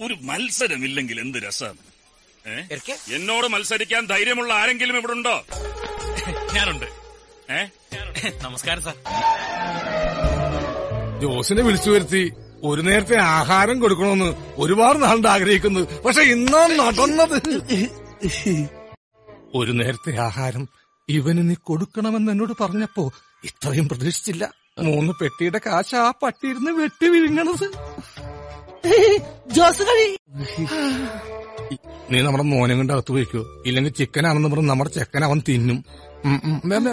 ഒരു മത്സരമില്ലെങ്കിൽ എന്ത് രസം ഏ? ഇരിക്കെ. എന്നോട് മത്സരിക്കാൻ ധൈര്യമുള്ള ആരെങ്കിലും ഇവിടെ ഉണ്ടോ ഞാനുണ്ട് ഏ നമസ്കാരം സാർ ജോസിനെ വിളിച്ചു വരുത്തി ഒരു നേരത്തെ ആഹാരം കൊടുക്കണമെന്ന് ഒരുപാട് നാളുണ്ട് ആഗ്രഹിക്കുന്നു പക്ഷെ ഇന്നാ നടന്നത് ഒരു നേരത്തെ ആഹാരം ഇവന് നീ കൊടുക്കണമെന്ന് എന്നോട് പറഞ്ഞപ്പോ ഇത്രയും പ്രതീക്ഷിച്ചില്ല മൂന്ന് പെട്ടിയുടെ കാശ് ആ പട്ടിയിരുന്ന് വെട്ടി വിഴുങ്ങണത് ജോസ് കഴി നീ നമ്മുടെ മോനെ കൊണ്ട് അകത്ത് വയ്ക്കോ ഇല്ലെങ്കിൽ ചിക്കനാണെന്ന് പറഞ്ഞ് നമ്മുടെ ചെക്കൻ അവൻ തിന്നും ഉം, ഉം. ദേ, ദേ,